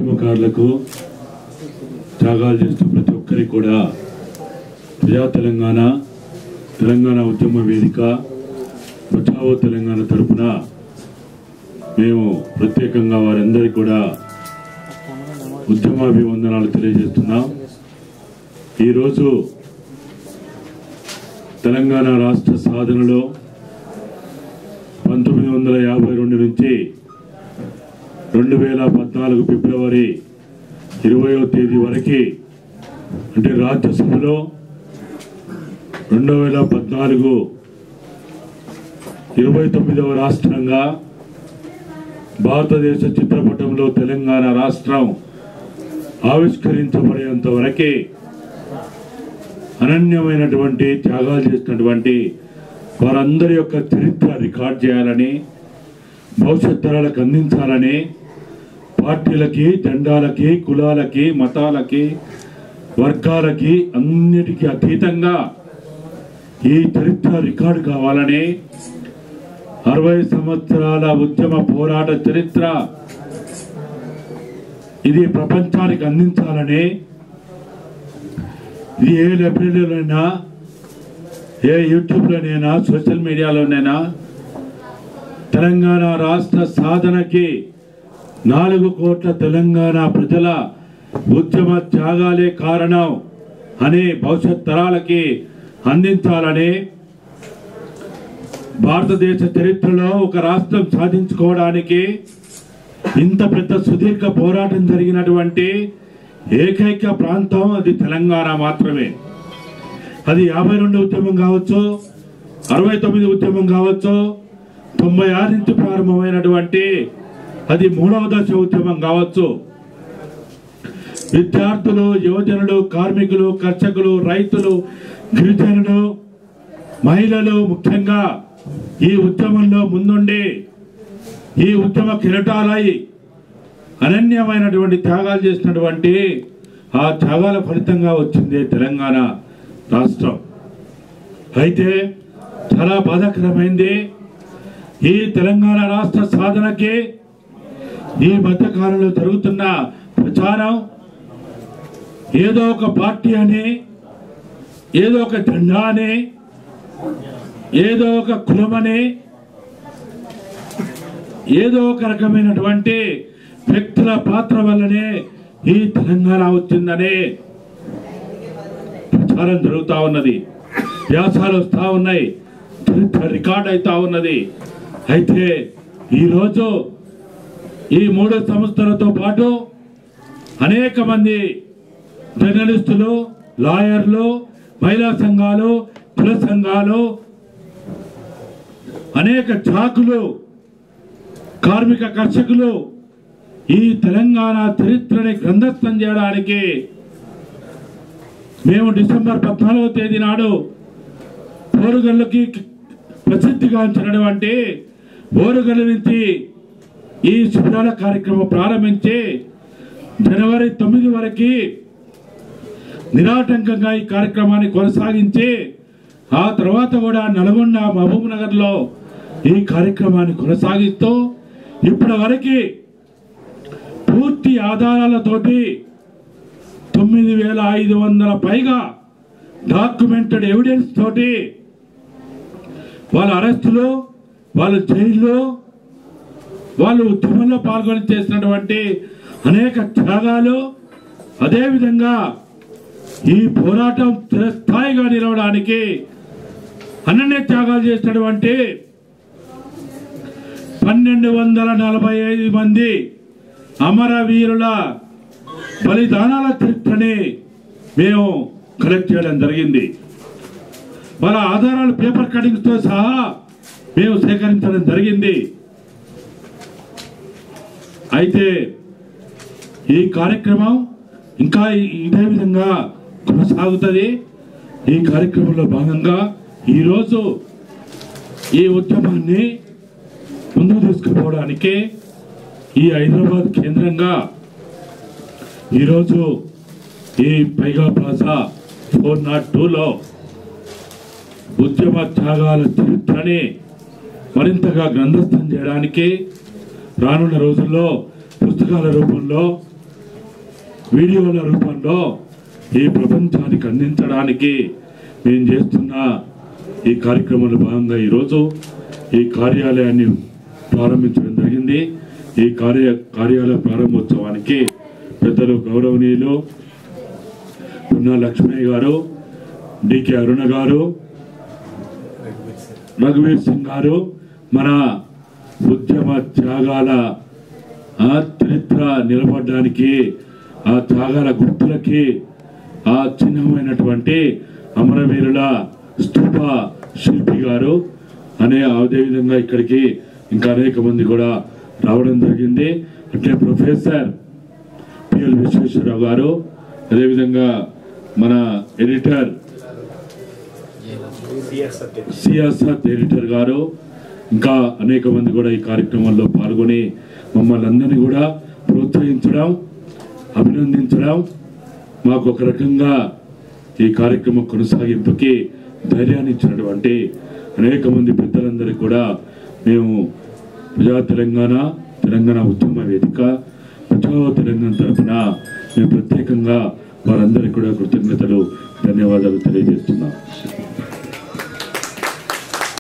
ఉద్యమకారులకు త్యాగాలు చేస్తూ ప్రతి ఒక్కరికి కూడా ప్రజా తెలంగాణ తెలంగాణ ఉద్యమ వేదిక బచావో తెలంగాణ తరపున మేము ప్రత్యేకంగా వారందరికీ కూడా ఉద్యమాభివందనాలు తెలియజేస్తున్నాం ఈరోజు తెలంగాణ రాష్ట్ర సాధనలో పంతొమ్మిది వందల యాభై రెండు నుంచి రెండు వేల పద్నాలుగు ఫిబ్రవరి ఇరవయో తేదీ వరకు అంటే రాజ్యసభలో రెండు వేల పద్నాలుగు ఇరవై తొమ్మిదవ రాష్ట్రంగా భారతదేశ చిత్రపటంలో తెలంగాణ రాష్ట్రం ఆవిష్కరించబడేంత వరకే అనన్యమైనటువంటి త్యాగాలు చేసినటువంటి వారందరి యొక్క చరిత్ర రికార్డ్ చేయాలని భవిష్యత్ తరాలకు అందించాలని పార్టీలకి జెండాలకి కులాలకి మతాలకి వర్గాలకి అన్నిటికీ అతీతంగా ఈ చరిత్ర రికార్డు కావాలని అరవై సంవత్సరాల ఉద్యమ పోరాట చరిత్ర ఇది ప్రపంచానికి అందించాలని ఇది ఏ లైబ్రరీలోనైనా ఏ యూట్యూబ్లోనైనా సోషల్ మీడియాలోనైనా తెలంగాణ రాష్ట్ర సాధనకి నాలుగు కోట్ల తెలంగాణ ప్రజల ఉద్యమ త్యాగాలే కారణం అని భవిష్యత్ తరాలకి అందించాలని భారతదేశ చరిత్రలో ఒక రాష్ట్రం సాధించుకోవడానికి ఇంత పెద్ద సుదీర్ఘ పోరాటం జరిగినటువంటి ఏకైక ప్రాంతం అది తెలంగాణ మాత్రమే అది యాభై రెండు ఉద్యమం కావచ్చు అరవై తొమ్మిది ఉద్యమం కావచ్చు తొంభై ఆరు నుంచి ప్రారంభమైనటువంటి అది మూడవ దశ ఉద్యమం కావచ్చు విద్యార్థులు యువజనులు కార్మికులు కర్షకులు రైతులు గిరిజనులు మహిళలు ముఖ్యంగా ఈ ఉద్యమంలో ముందుండి ఈ ఉద్యమ కిరటాలై అనన్యమైనటువంటి త్యాగాలు చేసినటువంటి ఆ త్యాగాల ఫలితంగా వచ్చింది తెలంగాణ రాష్ట్రం అయితే చాలా బాధాకరమైంది ఈ తెలంగాణ రాష్ట్ర సాధనకి ఈ మధ్య కాలంలో జరుగుతున్న ప్రచారం ఏదో ఒక పార్టీ అని ఏదో ఒక జెండా అని ఏదో ఒక కులమని ఏదో ఒక రకమైనటువంటి వ్యక్తుల పాత్ర వల్లనే ఈ తెలంగాణ వచ్చిందని ప్రచారం జరుగుతూ ఉన్నది వ్యాసాలు వస్తూ ఉన్నాయి చరిత్ర రికార్డ్ అవుతా ఉన్నది అయితే ఈరోజు ఈ మూడు సంస్థలతో పాటు అనేక మంది జర్నలిస్టులు లాయర్లు మహిళా సంఘాలు కుల సంఘాలు అనేక జాకులు కార్మిక కర్షకులు ఈ తెలంగాణ చరిత్రని గ్రంథస్థం చేయడానికి మేము డిసెంబర్ పద్నాలుగో తేదీ నాడు ఓరుగల్లుకి ప్రసిద్ధిగాంచినటువంటి ఓరుగల్లు నుంచి ఈ శిబిరాల కార్యక్రమం ప్రారంభించి జనవరి తొమ్మిది వరకు నిరాటంకంగా ఈ కార్యక్రమాన్ని కొనసాగించి ఆ తర్వాత కూడా నల్గొండ మహబూబ్ నగర్ లో ఈ కార్యక్రమాన్ని కొనసాగిస్తూ ఇప్పటి వరకు పూర్తి ఆధారాలతోటి తొమ్మిది వేల ఐదు వందల పైగా డాక్యుమెంటెడ్ ఎవిడెన్స్ తోటి వాళ్ళ అరెస్టులు వాళ్ళ జైల్లో వాళ్ళు ఉద్యమంలో పాల్గొని చేసినటువంటి అనేక త్యాగాలు అదేవిధంగా ఈ పోరాటం చిరస్థాయిగా నిలవడానికి అనన్య త్యాగాలు చేసినటువంటి పన్నెండు వందల నలభై ఐదు మంది అమరవీరుల బలిదానాల చరిత్రని మేము కలెక్ట్ చేయడం జరిగింది వాళ్ళ ఆధారాలు పేపర్ కటింగ్స్ తో సహా మేము సేకరించడం జరిగింది అయితే ఈ కార్యక్రమం ఇంకా ఇదే విధంగా కొనసాగుతుంది ఈ కార్యక్రమంలో భాగంగా ఈరోజు ఈ ఉద్యమాన్ని ముందుకు తీసుకుపోవడానికి ఈ హైదరాబాద్ కేంద్రంగా ఈరోజు ఈ పైగా ప్లాజా ఫోర్ నాట్ టూలో ఉద్యమ త్యాగాల చరిత్రని మరింతగా గ్రంథస్థం చేయడానికి రానున్న రోజుల్లో పుస్తకాల రూపంలో వీడియోల రూపంలో ఈ ప్రపంచానికి అందించడానికి మేము చేస్తున్న ఈ కార్యక్రమంలో భాగంగా ఈరోజు ఈ కార్యాలయాన్ని ప్రారంభించడం జరిగింది ఈ కార్య కార్యాలయ ప్రారంభోత్సవానికి పెద్దలు గౌరవనీయులు పున్నా లక్ష్మయ్య గారు డికే అరుణ గారు రఘువీర్ సింగ్ గారు మన ఉద్యమ త్యాగాల ఆ చరిత్ర నిలబడడానికి ఆ త్యాగాల గుర్తులకి ఆ చిహ్నమైనటువంటి అమరవీరుల స్తూప శిల్పి గారు అనే అదేవిధంగా ఇక్కడికి ఇంకా అనేక మంది కూడా రావడం జరిగింది అంటే ప్రొఫెసర్ పిఎల్ విశ్వేశ్వరరావు గారు అదేవిధంగా మన ఎడిటర్ సియాసత్ ఎడిటర్ గారు ఇంకా అనేక మంది కూడా ఈ కార్యక్రమంలో పాల్గొని మమ్మల్ని అందరినీ కూడా ప్రోత్సహించడం అభినందించడం మాకు ఒక రకంగా ఈ కార్యక్రమం కొనసాగింపుకి ధైర్యాన్ని ఇచ్చినటువంటి అనేక మంది పెద్దలందరికీ కూడా మేము ప్రజా తెలంగాణ తెలంగాణ ఉద్యమ వేదిక ప్రజా తెలంగాణ తరఫున మేము ప్రత్యేకంగా వారందరికీ కూడా కృతజ్ఞతలు ధన్యవాదాలు తెలియజేస్తున్నాం